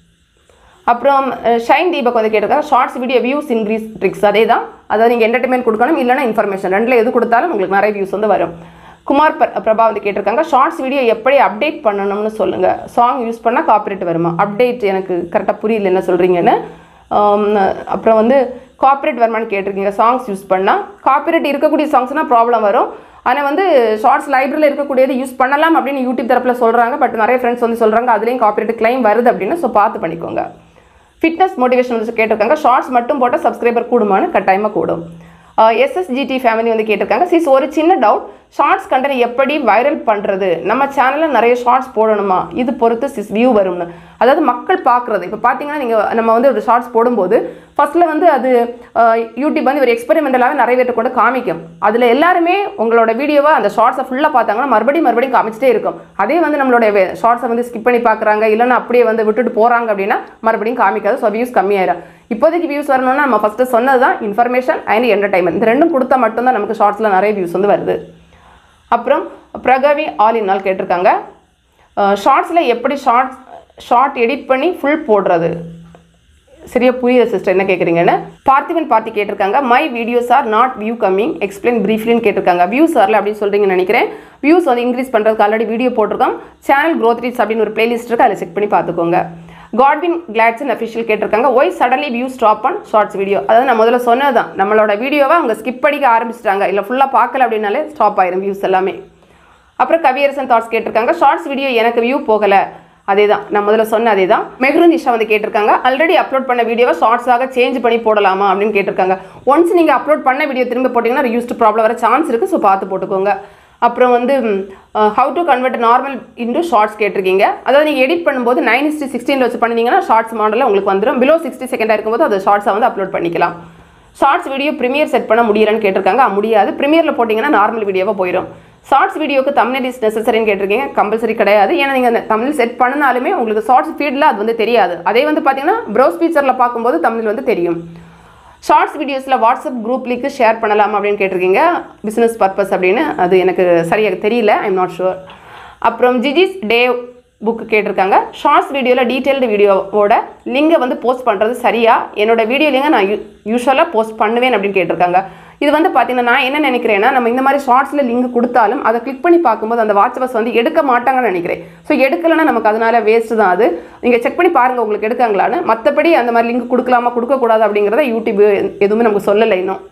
அப்புறம் அஹ், ஷைன் தீபக் வந்து கேட்டிருக்காங்க shorts video views increase tricks அதே தான் அதாவது நீங்கள் என்டர்டைன்மெண்ட் கொடுக்கணும் இல்லைனா இன்ஃபர்மேஷன் ரெண்டில் எது கொடுத்தாலும் உங்களுக்கு நிறைய வியூஸ் வந்து வரும் குமார் பிர- பிரபா வந்து கேட்டிருக்காங்க ஷார்ட்ஸ் வீடியோ எப்படி அப்டேட் பண்ணணும்னு சொல்லுங்கள் சாங் யூஸ் பண்ணால் காப்பரேட் வருமா அப்டேட் எனக்கு கரெக்டாக புரியல என்ன சொல்கிறீங்கன்னு அப்புறம் வந்து காப்பரேட் வருமான்னு கேட்டிருக்கீங்க சாங்ஸ் யூஸ் பண்ணால் காப்பரேட் இருக்கக்கூடிய சாங்ஸ்னால் ப்ராப்ளம் வரும் ஆனால் வந்து ஷார்ட்ஸ் லைப்ரரியில் இருக்கக்கூடியது யூஸ் பண்ணலாம் அப்படின்னு யூடியூப் தரப்பில் சொல்கிறாங்க பட் நிறைய ஃப்ரெண்ட்ஸ் வந்து சொல்கிறாங்க அதுலேயும் காப்பரேட் கிளைம் வருது அப்படின்னு ஸோ பார்த்து பண்ணிக்கோங்க ஃபிட்னஸ் மோட்டிவேஷன் வந்து கேட்டிருக்காங்க ஷார்ட்ஸ் மட்டும் போட்டால் சப்ஸ்கிரைபர் கூடுமான்னு கட்டாயமாக கூடும் எஸ்எஸ்ஜிடி ஃபேமிலி வந்து கேட்டிருக்காங்க சிஸ் ஒரு சின்ன டவுட் ஷார்ட்ஸ் கண்டென்ட் எப்படி வைரல் பண்ணுறது நம்ம சேனலில் நிறைய ஷார்ட்ஸ் போடணுமா இது பொறுத்து சிஸ் வியூ வரும்னு அதாவது மக்கள் பார்க்குறது இப்போ பார்த்தீங்கன்னா நீங்கள் நம்ம வந்து ஒரு ஷார்ட்ஸ் போடும்போது ஃபர்ஸ்ட்டில் வந்து அது அஹ், யூடியூப் வந்து ஒரு எக்ஸ்பெரிமெண்டலாகவே நிறைய பேர்ட்ட கூட காமிக்கும் அதில் எல்லாருமே உங்களோட வீடியோவை அந்த ஷார்ட்ஸை ஃபுல்லாக பார்த்தாங்கன்னா மறுபடியும் மறுபடியும் காமிச்சிட்டே இருக்கும் அதே வந்து நம்மளோட ஷார்ட்ஸை வந்து ஸ்கிப் பண்ணி பார்க்குறாங்க இல்லைன்னா அப்படியே வந்து விட்டுட்டு போகிறாங்க அப்படின்னா மறுபடியும் காமிக்காது ஸோ வியூஸ் கம்மியாயிரும் இப்போதைக்கு வியூஸ் வரணும்னா நம்ம ஃபஸ்ட்டு சொன்னது தான் இன்ஃபர்மேஷன் அண்ட் என்டர்டைன்மெண்ட் இந்த ரெண்டும் கொடுத்தா மட்டும்தான் நமக்கு ஷார்ட்ஸில் நிறைய வியூஸ் வந்து வருது அப்புறம் பிரகவி ஆல் இன் ஆல் கேட்டிருக்காங்க ஷார்ட்ஸில் எப்படி ஷார்ட்ஸ் ஷார்ட் எடிட் பண்ணி ஃபுல் போடுறது சரியா புரியுது சிஸ்டர் என்ன கேட்குறீங்கன்னு பார்த்திபன் பார்த்தி கேட்டிருக்காங்க my videos are not view coming explain ப்ரீஃப்லின்னு கேட்டிருக்காங்க வியூஸ் வரல அப்படின்னு சொல்கிறீங்கன்னு நினைக்கிறேன் வியூஸ் வந்து இன்க்ரீஸ் பண்ணுறதுக்கு ஆல்ரெடி வீடியோ போட்டிருக்கோம் சேனல் growth ரீட்ஸ் அப்படின்னு ஒரு பிளேலிஸ்ட் இருக்குது அதில் செக் பண்ணி பார்த்துக்கோங்க காட்வின் கிளாட்ஸன் அஃபிஷியல் கேட்டிருக்காங்க why suddenly view stop on shorts video அதாவது நான் முதல்ல சொன்னது தான் நம்மளோட வீடியோவை அவங்க ஸ்கிப் படிக்க ஆரம்பிச்சிட்டாங்க இல்லை ஃபுல்லாக பார்க்கல அப்படின்னாலே ஸ்டாப் ஆயிரும் வியூஸ் எல்லாமே அப்புறம் கவியரசன் தாட்ஸ் கேட்டிருக்காங்க ஷார்ட்ஸ் வீடியோ எனக்கு வியூ போகல அதே தான் நான் முதல்ல சொன்ன அதே தான் மெஹ்ருன் இஷா வந்து கேட்டிருக்காங்க ஆல்ரெடி அப்லோட் பண்ண வீடியோவை ஷார்ட்ஸாக சேஞ்ச் பண்ணி போடலாமா அப்படின்னு கேட்டிருக்காங்க ஒன்ஸ் நீங்கள் அப்லோட் பண்ண வீடியோ திரும்ப போட்டிங்கன்னா யூஸ்டு ப்ராப்ளம் வர சான்ஸ் இருக்குது ஸோ பார்த்து போட்டுக்கோங்க அப்புறம் வந்து how to convert normal into shorts கேட்டிருக்கீங்க அதாவது நீங்கள் எடிட் பண்ணும்போது நைன் இஸ்டி சிக்ஸ்டீனில் வச்சு பண்ணிங்கன்னா ஷார்ட்ஸ் மாடலில் உங்களுக்கு வந்துடும் பிலோ சிக்ஸ்டி செகண்டாக இருக்கும்போது அது ஷார்ட்ஸை வந்து அப்லோட் பண்ணிக்கலாம் ஷார்ட்ஸ் வீடியோ ப்ரீமியர் செட் பண்ண முடியலன்னு கேட்டிருக்காங்க ஆ, முடியாது ப்ரீமியரில் போட்டிங்கன்னா நார்மல் வீடியோவாக போயிடும் ஷார்ட்ஸ் வீடியோக்கு தமிழ் இஸ் நெசசரின்னு கேட்டிருக்கீங்க கம்பல்சரி கிடையாது ஏன்னா நீங்கள் தமிழ் செட் பண்ணனாலுமே உங்களுக்கு ஷார்ட்ஸ் ஃபீல்டில் அது வந்து தெரியாது அதே வந்து பார்த்தீங்கன்னா ப்ரௌஸ் ஃபீச்சரில் பார்க்கும்போது தமிழ் வந்து தெரியும் ஷார்ட்ஸ் வீடியோஸில் வாட்ஸ்அப் குரூப் லிங்க் ஷேர் பண்ணலாம் அப்படின்னு கேட்டிருக்கீங்க பிஸ்னஸ் பர்பஸ் அப்படின்னு அது எனக்கு சரியாக தெரியல ஐம் நாட் ஷுர் அப்புறம் ஜிஜிஸ் டே புக் கேட்டிருக்காங்க ஷார்ட்ஸ் வீடியோவில் டீட்டெயில்டு வீடியோவோட லிங்கை வந்து போஸ்ட் பண்ணுறது சரியா என்னோட வீடியோ லிங்கை நான் யூ யூஸ்வலாக போஸ்ட் பண்ணுவேன் அப்படின்னு கேட்டிருக்காங்க இது வந்து பார்த்தீங்கன்னா நான் என்ன நினைக்கிறேன்னா நம்ம இந்த மாதிரி ஷார்ட்ஸில் லிங்க் கொடுத்தாலும் அதை கிளிக் பண்ணி பார்க்கும்போது அந்த வாட்சவர்ஸ் வந்து எடுக்க மாட்டாங்கன்னு நினைக்கிறேன் ஸோ எடுக்கலைன்னா நமக்கு அதனால வேஸ்ட் தான் அது நீங்கள் செக் பண்ணி பாருங்கள் உங்களுக்கு எடுக்காங்களான்னு மற்றபடி அந்த மாதிரி லிங்க் கொடுக்கலாமா கொடுக்கக்கூடாது அப்படிங்கிறத யூடியூப் எதுவுமே நமக்கு சொல்லலை இன்னும்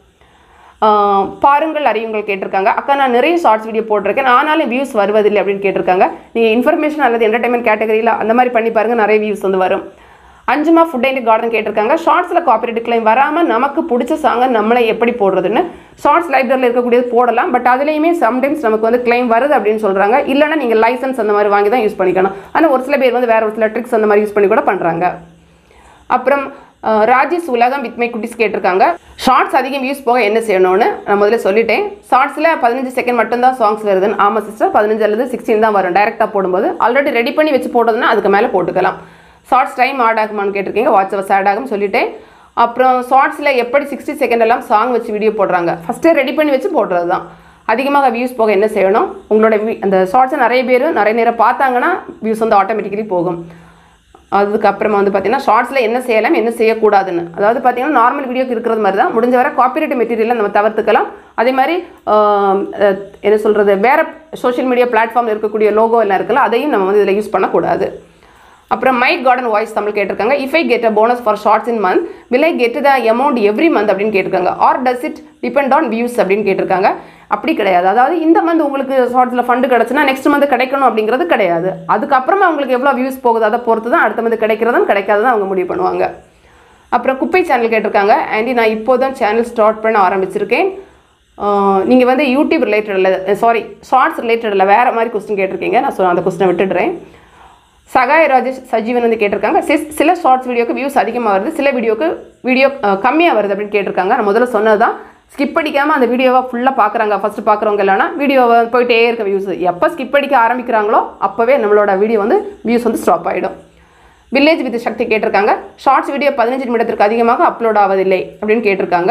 ஆஹ் பாருங்கள் அறியுங்கள் கேட்டிருக்காங்க அக்கா நான் நிறைய ஷார்ட்ஸ் வீடியோ போட்டிருக்கேன் ஆனாலும் வியூஸ் வருவதில்லை அப்படின்னு கேட்டிருக்காங்க நீங்கள் இன்ஃபர்மேஷன் அல்லது என்டர்டைன்மெண்ட் கேட்டகரியில் அந்த மாதிரி பண்ணி பாருங்க நிறைய வியூஸ் வந்து வரும் அஞ்சுமா ஃபுட் அண்ட் கார்டன் கேட்டிருக்காங்க ஷார்ட்ஸில் காப்பரேட் கிளைம் வராமல் நமக்கு பிடிச்ச சாங்கை நம்மளை எப்படி போடுறதுன்னு ஷார்ட்ஸ் லைப்ரரியில் இருக்கக்கூடியது போடலாம் பட் அதுலேயுமே சம்டைம்ஸ் நமக்கு வந்து கிளைம் வருது அப்படின்னு சொல்கிறாங்க இல்லைன்னா நீங்கள் லைசன்ஸ் அந்த மாதிரி வாங்கி தான் யூஸ் பண்ணிக்கணும் ஆனால் ஒரு சில பேர் வந்து வேற ஒரு சில ட்ரிக்ஸ் அந்த மாதிரி யூஸ் பண்ணி கூட பண்ணுறாங்க அப்புறம் அஹ், ராஜேஷ் உலகம் வித் மை குட்டிஸ் கேட்டிருக்காங்க ஷார்ட்ஸ் அதிகம் வியூஸ் போக என்ன செய்யணும்னு நான் முதல்ல சொல்லிட்டேன் ஷார்ட்ஸில் பதினஞ்சு செகண்ட் மட்டும்தான் சாங்ஸ் வருதுன்னு ஆமாம் சிஸ்டர் பதினஞ்சு அல்லது சிக்ஸ்டீன் தான் வரும் டைரெக்டாக போடும்போது ஆல்ரெடி ரெடி பண்ணி வச்சு போட்டதுன்னா அதுக்கு மேலே போட்டுக்கலாம் ஷார்ட்ஸ் டைம் ஆட் ஆகுமான்னு கேட்டிருக்கீங்க வாட்ச் அவர்ஸ் ஆட் ஆகும் சொல்லிட்டேன் அப்புறம் ஷார்ட்ஸில் எப்படி சிக்ஸ்டி செகண்ட் எல்லாம் சாங் வச்சு வீடியோ போடுறாங்க ஃபஸ்ட்டே ரெடி பண்ணி வச்சு போடுறது தான் அதிகமாக வியூஸ் போக என்ன செய்யணும் உங்களோட vi- அந்த ஷார்ட்ஸை நிறைய பேர் நிறைய நேரம் பார்த்தாங்கன்னா வியூஸ் வந்து ஆட்டோமேட்டிக்கலி போகும் அதுக்கப்புறமா வந்து பார்த்தீங்கன்னா ஷார்ட்ஸில் என்ன செய்யலாம் என்ன செய்யக்கூடாதுன்னு அதாவது பார்த்தீங்கன்னா நார்மல் வீடியோக்கு இருக்கிறது மாதிரி தான் முடிஞ்ச வரை காப்பிரைட் மெட்டீரியலை நம்ம தவிர்த்துக்கலாம் அதே மாதிரி ஆம், அஹ், என்ன சொல்கிறது வேறு சோஷியல் மீடியா பிளாட்ஃபார்மில் இருக்கக்கூடிய லோகோ எல்லாம் இருக்குல்ல அதையும் நம்ம வந்து இதில் யூஸ் பண்ணக்கூடாது அப்புறம் மை கார்டன் வாய்ஸ் தமிழ் கேட்டிருக்காங்க if I get a bonus for shorts in month will I get the amount every month அப்படின்னு கேட்டிருக்காங்க or does it depend on views அப்படின்னு கேட்டிருக்காங்க அப்படி கிடையாது அதாவது இந்த மந்த் உங்களுக்கு ஷார்ட்ஸில் ஃபண்டு கிடச்சுன்னா நெக்ஸ்ட் மந்த் கிடைக்கணும் அப்படிங்கிறது கிடையாது அதுக்கப்புறமா உங்களுக்கு எவ்வளோ வியூஸ் போகுது அதை பொறுத்து தான் அடுத்த மந்த் கிடைக்கிறதும் கிடைக்காததும் அவங்க முடிவு பண்ணுவாங்க அப்புறம் குப்பை சேனல் கேட்டிருக்காங்க ஆண்டி நான் இப்போ தான் சேனல் ஸ்டார்ட் பண்ண ஆரம்பிச்சிருக்கேன் நீங்கள் வந்து யூடியூப் ரிலேட்டடில் சாரி ஷார்ட்ஸ் ரிலேட்டடில் வேறு மாதிரி கொஸ்டின் கேட்டிருக்கீங்க நான் சொ- அந்த கொஸ்டினை விட்டுடுறேன் சகாய் ராஜேஷ் சஜீவன் வந்து கேட்டிருக்காங்க சிஸ் சில ஷார்ட்ஸ் வீடியோக்கு வியூஸ் அதிகமாக வருது சில வீடியோக்கு வீடியோ கம்மியாக வருது அப்படின்னு கேட்டிருக்காங்க நான் முதல்ல சொன்னது தான் ஸ்கிப் அடிக்காமல் அந்த வீடியோவை ஃபுல்லாக பார்க்குறாங்க ஃபஸ்ட்டு பார்க்குறவங்க இல்லைனா வீடியோவை போயிட்டே இருக்க வியூஸ் எப்போ ஸ்கிப் அடிக்க ஆரம்பிக்கிறாங்களோ அப்போவே நம்மளோட வீடியோ வந்து வியூஸ் வந்து ஸ்டாப் ஆகிடும் வில்லேஜ் வித் சக்தி கேட்டிருக்காங்க ஷார்ட்ஸ் வீடியோ பதினஞ்சு நிமிடத்திற்கு அதிகமாக அப்லோட் ஆவதில்லை அப்படின்னு கேட்டிருக்காங்க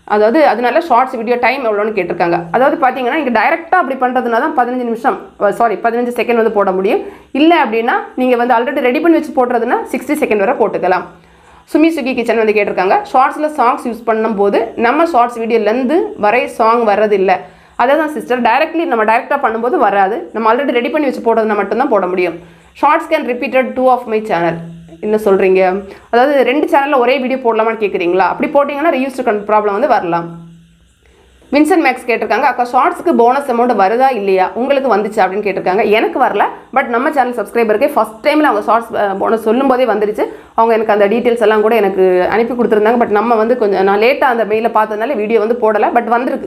அதாவது அதனால ஷார்ட்ஸ் வீடியோ டைம் எவ்வளோன்னு கேட்டிருக்காங்க அதாவது பார்த்தீங்கன்னா இங்கே டைரெக்டாக அப்படி பண்ணுறதுனா தான் பதினஞ்சு நிமிஷம் சாரி பதினஞ்சு செகண்ட் வந்து போட முடியும் இல்லை அப்படின்னா நீங்கள் வந்து ஆல்ரெடி ரெடி பண்ணி வச்சு போடுறதுன்னா சிக்ஸ்டி செகண்ட் வரை போட்டுக்கலாம் சுமி சுகி கிச்சன் வந்து கேட்டிருக்காங்க ஷார்ட்ஸில் சாங்ஸ் யூஸ் பண்ணும்போது நம்ம ஷார்ட்ஸ் வீடியோலேருந்து வரை சாங் வர்றதில்லை அதை தான் சிஸ்டர் டைரக்ட்லி நம்ம டைரெக்டாக பண்ணும்போது வராது நம்ம ஆல்ரெடி ரெடி பண்ணி வச்சு போடுறதுனா மட்டும்தான் போட முடியும் shorts can repeated two of my channel என்ன சொல்கிறீங்க அதாவது ரெண்டு சேனலில் ஒரே வீடியோ போடலாமான்னு கேட்குறீங்களா அப்படி போட்டிங்கன்னா ரியூஸ்டு கன் ப்ராப்ளம் வந்து வரலாம் வின்சன் மேக்ஸ் கேட்டிருக்காங்க அக்கா ஷார்ட்ஸ்க்கு போனஸ் அமௌண்ட் வருதா இல்லையா உங்களுக்கு வந்துச்சு அப்படின்னு கேட்டிருக்காங்க எனக்கு வரல பட் நம்ம சேனல் சப்ஸ்கிரைபருக்கே ஃபஸ்ட் டைமில் அவங்க ஷார்ட்ஸ் போனஸ் சொல்லும்போதே வந்துருச்சு அவங்க எனக்கு அந்த டீட்டெயில்ஸ் எல்லாம் கூட எனக்கு அனுப்பி கொடுத்துருந்தாங்க பட் நம்ம வந்து கொஞ்சம் நான் லேட்டாக அந்த மெயிலை பார்த்ததுனால வீடியோ வந்து போடலை பட் வந்திருக்கு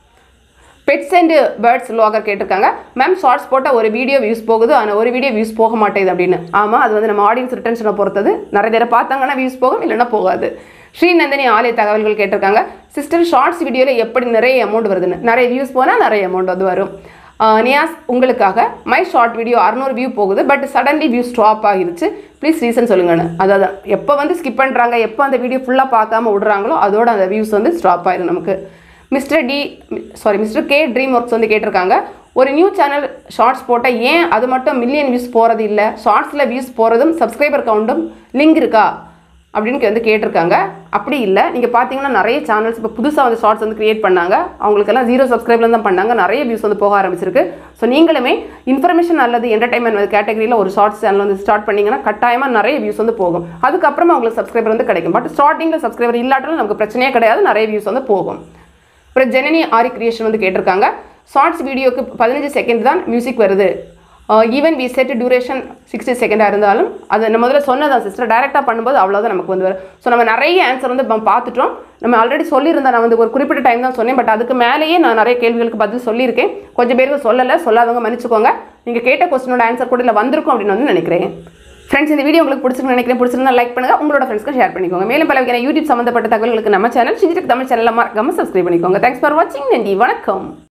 பெட்ஸ் அண்ட் பேர்ட்ஸ் லோகர் கேட்டிருக்காங்க மேம் ஷார்ட்ஸ் போட்டால் ஒரு வீடியோ வியூஸ் போகுது ஆனால் ஒரு வீடியோ வியூஸ் போக மாட்டேங்குது அப்படின்னு ஆமாம் அது வந்து நம்ம ஆடியன்ஸ் ரிட்டன்ஷனை பொறுத்தது நிறைய பேர் பார்த்தாங்கன்னா வியூஸ் போகும் இல்லைன்னா போகாது ஸ்ரீநந்தினி ஆலய தகவல்கள் கேட்டிருக்காங்க சிஸ்டர் ஷார்ட்ஸ் வீடியோவில் எப்படி நிறைய அமௌண்ட் வருதுன்னு நிறைய வியூஸ் போனால் நிறைய அமௌண்ட் வந்து வரும் ஆஹ் நியாஸ் உங்களுக்காக மை ஷார்ட் வீடியோ அறநூறு வியூ போகுது பட் சடன்லி வியூ ஸ்டாப் ஆகிருச்சு ப்ளீஸ் ரீசன் சொல்லுங்கன்னு அதாவது எப்போ வந்து ஸ்கிப் பண்ணுறாங்க எப்போ அந்த வீடியோ ஃபுல்லாக பார்க்காம விடுறாங்களோ அதோட அந்த வியூஸ் வந்து ஸ்டாப் ஆயிடும் நமக்கு mister D sorry mister K dream works வந்து கேட்டிருக்காங்க ஒரு நியூ சேனல் ஷார்ட்ஸ் போட்டால் ஏன் அது மட்டும் மில்லியன் வியூஸ் போகிறது இல்லை ஷார்ட்ஸில் வியூஸ் போகிறதும் சப்ஸ்கிரைபர் கவுண்டும் லிங்க் இருக்கா அப்படின்னு வந்து கேட்டிருக்காங்க அப்படி இல்லை நீங்கள் பார்த்தீங்கன்னா நிறைய சேனல்ஸ் இப்போ புதுசாக வந்து ஷார்ட்ஸ் வந்து கிரியேட் பண்ணாங்க அவங்களுக்கெல்லாம் ஜீரோ சப்ஸ்கிரைப்ல தான் பண்ணாங்க நிறைய வியூஸ் வந்து போக ஆரம்பிச்சிருக்கு ஸோ நீங்களுமே இன்ஃபர்மேஷன் அல்லது என்டர்டைன்மெண்ட் கேட்டகரியில் ஒரு ஷார்ட்ஸ் சேனல் வந்து ஸ்டார்ட் பண்ணீங்கன்னா கட்டாயமாக நிறைய வியூஸ் வந்து போகும் அதுக்கப்புறமா உங்களுக்கு சப்ஸ்கிரைபர் வந்து கிடைக்கும் பட் ஸ்டார்டிங்கில் சப்ஸ்கிரைபர் இல்லாட்டாலும் நமக்கு பிரச்சனையே கிடையாது நிறைய வியூஸ் வந்து போகும் அப்புறம் ஜெனனி ஆரி கிரியேஷன் வந்து கேட்டிருக்காங்க ஷார்ட்ஸ் வீடியோக்கு பதினஞ்சு செகண்ட் தான் மியூசிக் வருது even we set duration sixty செகண்டாக இருந்தாலும் அது நம்ம முதல்ல சொன்னதான் சிஸ்டர் டைரெக்டாக பண்ணும்போது அவ்வளோதான் நமக்கு வந்து வரும் ஸோ நம்ம நிறைய ஆன்சர் வந்து நம்ம பார்த்துட்டோம் நம்ம ஆல்ரெடி சொல்லியிருந்தேன் நான் வந்து ஒரு குறிப்பிட்ட டைம் தான் சொன்னேன் பட் அதுக்கு மேலேயே நான் நிறைய கேள்விகளுக்கு பதில் சொல்லியிருக்கேன் கொஞ்சம் பேருக்கு சொல்லலை சொல்லாதவங்க மன்னிச்சுக்கோங்க நீங்கள் கேட்ட கொஸ்டினோட ஆன்சர் கூட இல்லை வந்திருக்கும் அப்படின்னு வந்து நினைக்கிறேன் ஃப்ரெண்ட்ஸ் இந்த வீடியோ உங்களுக்கு பிடிச்சிருக்கு நினைக்கிறேன் பிடிச்சிருந்தா லைக் பண்ணுங்க உங்களோட ஃப்ரெண்ட்ஸ்க்கு ஷேர் பண்ணிக்கோங்க மேலும் பல வகையான யூடியூப் சம்மந்தப்பட்ட தகவல்களுக்கு நம்ம சேனல் சிஜிக்கு தமிழ் சேனலில் மறக்காம சப்ஸ்கிரைப் பண்ணிக்கோங்க தேங்க்ஸ் ஃபார் வாட்சிங் நன்றி வணக்கம்